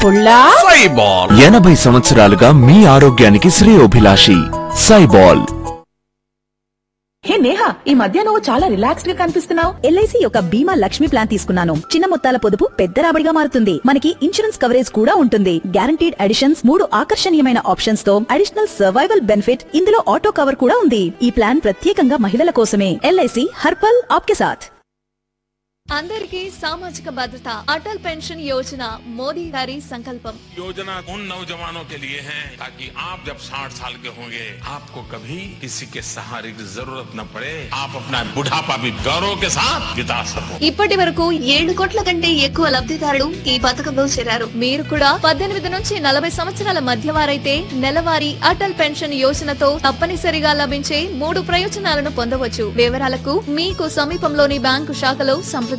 పుల్లా సైబాల్ ఎనభై సంవత్సరాలుగా మీ ఆరోగ్యానికి శ్రేయోభిలాషి సైబాల్ హే నేహా ఈ మధ్య నువ్వు చాలా రిలాక్స్డ్ గా కనిపిస్తున్నావు ఎల్ఐసి యొక్క బీమా లక్ష్మి ప్లాన్ తీసుకున్నాను చిన్న మొత్తాల పొదుపు పెద్ద రాబడిగా మారుతుంది మనకి ఇన్సూరెన్స్ కవరేజ్ కూడా ఉంటుంది గ్యారంటీడ్ అడిషన్స్ మూడు ఆకర్షణీయమైన ఆప్షన్స్ తో అడిషనల్ సర్వైవల్ బెనిఫిట్ ఇందులో ఆటో కవర్ కూడా ఉంది ఈ ప్లాన్ ప్రత్యేకంగా మహిళల కోసమే ఎల్ఐసి హర్పల్ ఆప్కే సాథ్ అందరికీ సామాజిక భద్రత అటల్ పెన్షన్ యోజన మోదీ గారి సంకల్పం योजना उन नौजवानों के लिए है ताकि आप जब 60 साल के होंगे आपको कभी किसी के सहारे की जरूरत न पड़े आप अपना बुढ़ापा भी गौरव के साथ बिता सको ఇప్పటి వరకు ఏడు కోట్ల కంటే ఎక్కువ లబ్ధిదారులు ఈ పథకంలో చేరారు మీరు కూడా పద్దెనిమిది నుంచి నలభై సంవత్సరాల మధ్య వారైతే నెలవారీ అటల్ పెన్షన్ యోజనతో తప్పనిసరిగా లభించే మూడు ప్రయోజనాలను పొందవచ్చు వివరాలకు మీకు సమీపంలోని బ్యాంకు శాఖలో సంప్రదించండి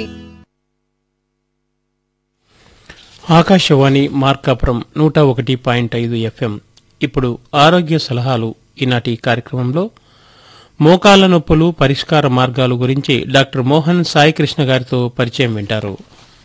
ఆకాశవాణి మార్కాపురం నూట ఒకటి పాయింట్ ఐదు ఎఫ్ఎం ఇప్పుడు ఆరోగ్య సలహాలు ఈనాటి కార్యక్రమంలో మోకాళ్ల నొప్పులు పరిష్కార మార్గాలు గురించి డాక్టర్ మోహన్ సాయికృష్ణ గారితో పరిచయం వింటారు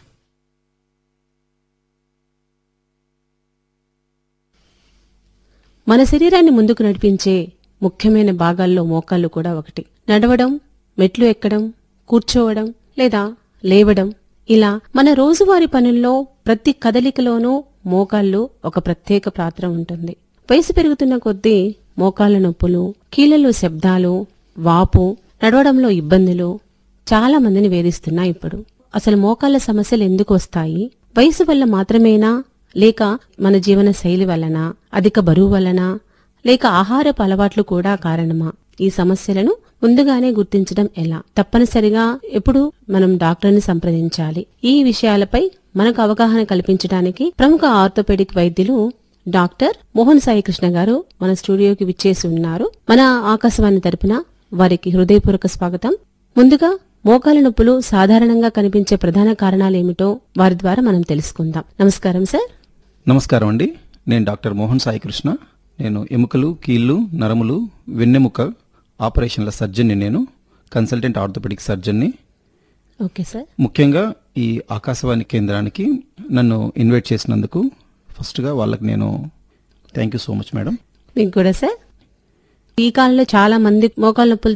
మన శరీరాన్ని ముందుకు నడిపించే ముఖ్యమైన భాగాల్లో మోకాళ్ళు కూడా ఒకటి నడవడం మెట్లు ఎక్కడం కూర్చోవడం లేదా లేవడం ఇలా మన రోజువారీ పనుల్లో ప్రతి కదలికలోనూ మోకాళ్ళు ఒక ప్రత్యేక పాత్ర ఉంటుంది వయసు పెరుగుతున్న కొద్దీ మోకాళ్ళ నొప్పులు కీళ్లలో శబ్దాలు వాపు నడవడంలో ఇబ్బందులు చాలా మందిని వేధిస్తున్నాయి ఇప్పుడు అసలు మోకాళ్ళ సమస్యలు ఎందుకు వస్తాయి వయసు వల్ల మాత్రమేనా లేక మన జీవన శైలి వలన అధిక బరువు వలన లేక ఆహారపు అలవాట్లు కూడా కారణమా ఈ సమస్యలను ముందుగానే గుర్తించడం ఎలా తప్పనిసరిగా ఎప్పుడు మనం డాక్టర్ని సంప్రదించాలి ఈ విషయాలపై మనకు అవగాహన కల్పించడానికి ప్రముఖ ఆర్థోపెడిక్ వైద్యులు డాక్టర్ మోహన్ సాయి కృష్ణ గారు మన స్టూడియోకి విచ్చేసి ఉన్నారు మన ఆకాశవాణి తరపున వారికి హృదయపూర్వక స్వాగతం ముందుగా మోకాల నొప్పులు సాధారణంగా కనిపించే ప్రధాన కారణాలేమిటో వారి ద్వారా మనం తెలుసుకుందాం నమస్కారం సార్ నమస్కారం అండి నేను డాక్టర్ మోహన్ సాయి కృష్ణ నేను ఎముకలు కీళ్లు నరములు వెన్నెముక ఆపరేషన్ల సర్జన్ని నేను కన్సల్టెంట్ ఆర్థోపెడిక్ సర్జన్ని ఓకే సార్ ముఖ్యంగా ఈ ఆకాశవాణి కేంద్రానికి నన్ను ఇన్వైట్ చేసినందుకు ఫస్ట్గా వాళ్ళకి నేను thank you so much madam మీకు కూడా సార్ ఈ కాలంలో చాలా మంది మోకాళ్ళ నొప్పులు